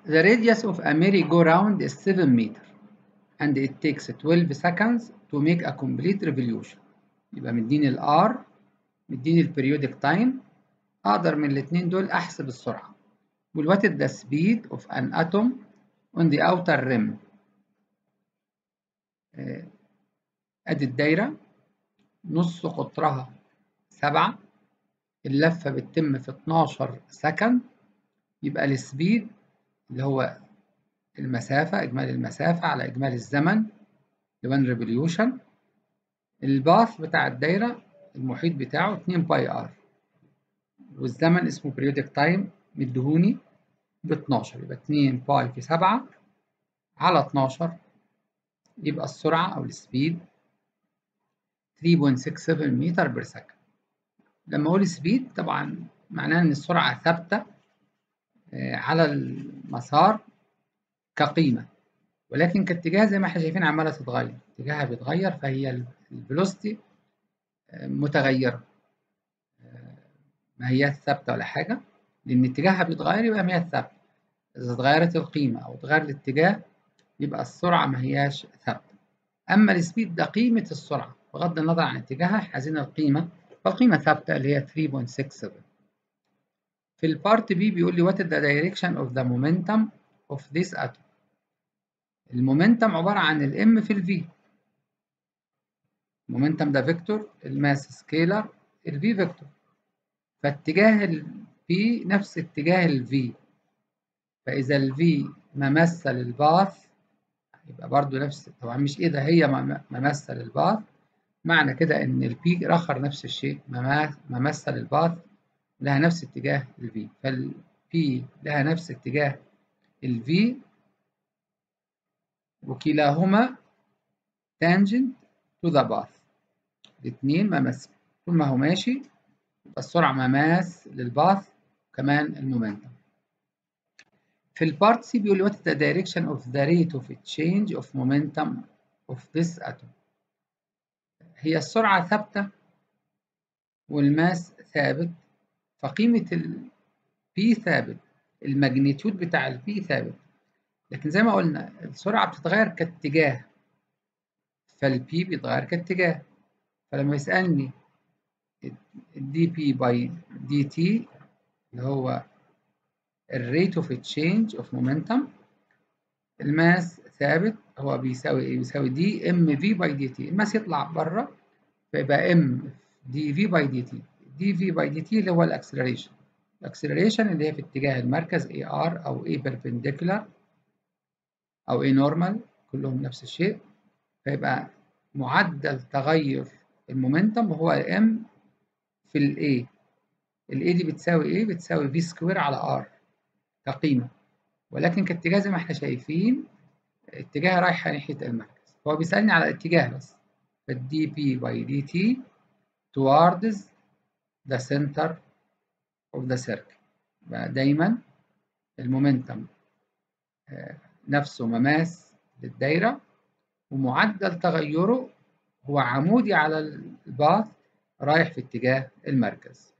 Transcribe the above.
The radius of a merry-go-round is 7 meter and it takes 12 seconds to make a complete revolution. يبقى مديني ال R مديني ال periodic time أقدر من الاتنين دول أحسب السرعة. وال what is the speed of an atom on the outer rim. أدي الدايرة نص قطرها سبعة اللفة بتتم في 12 سكند يبقى السبيد اللي هو المسافة إجمالي المسافة على إجمالي الزمن اللي 1 ريفوليوشن الباث بتاع الدايرة المحيط بتاعه 2 باي ار والزمن اسمه periodic time مديهوني ب 12 يبقى 2 باي في 7 على 12 يبقى السرعة أو السبيد 3.67 متر بير سكند لما أقول سبيد طبعا معناه إن السرعة ثابتة على المسار كقيمة ولكن كاتجاه زي ما احنا شايفين عمالة تتغير اتجاهها بيتغير فهي الفيلوسيتي متغيرة ما هي ثابتة ولا حاجة لأن اتجاهها بيتغير يبقى ما هي ثابتة إذا اتغيرت القيمة أو اتغير الاتجاه يبقى السرعة ما هياش ثابتة أما السبيد ده قيمة السرعة بغض النظر عن اتجاهها عايزين القيمة فالقيمة ثابتة اللي هي 3.67 في البارت بي بيقول لي what is the direction of the momentum of this atom المومنتم عبارة عن الام في الفي المومنتم ده فيكتور الماس سكيلر الفي فيكتور فاتجاه البي نفس اتجاه الفي فإذا الفي ممثل الباث يبقى برضو نفس طبعا مش ايه ده هي ممثل الباث معنى كده ان البي رخر نفس الشيء ممثل الباث لها نفس اتجاه الفي فالبي لها نفس اتجاه الفي وكلاهما tangent to the path الاثنين مماثل طول ما هو ماشي يبقى السرعة مماس للباث وكمان المومنتم في البارت سي بيقول what is the direction of the rate of change of momentum of this atom هي السرعة ثابتة والماس ثابت فقيمة ال P ثابت الماجنتيود بتاع ال P ثابت لكن زي ما قلنا السرعة بتتغير كاتجاه فالبي بيتغير كاتجاه فلما يسألني دي بي باي دي تي اللي هو الريت اوف تشينج اوف مومنتم الماس ثابت هو بيساوي ايه؟ بيساوي دي ام في باي دي تي الماس يطلع بره فيبقى ام دي في باي دي تي دي في باي دي تي اللي هو الاكسلريشن الاكسلريشن اللي هي في اتجاه المركز اي ار او اي بيربنديكولار او اي نورمال كلهم نفس الشيء فيبقى معدل تغير المومنتم هو ام في الاي الاي دي بتساوي ايه بتساوي في سكوير على ار كقيمه ولكن كاتجاه زي ما احنا شايفين اتجاهها رايحه ناحيه المركز هو بيسالني على الاتجاه بس فالدي بي باي دي تي towards the center of the circle بقى دايما المومنتم نفسه مماس للدايرة ومعدل تغيره هو عمودي على الباث رايح في اتجاه المركز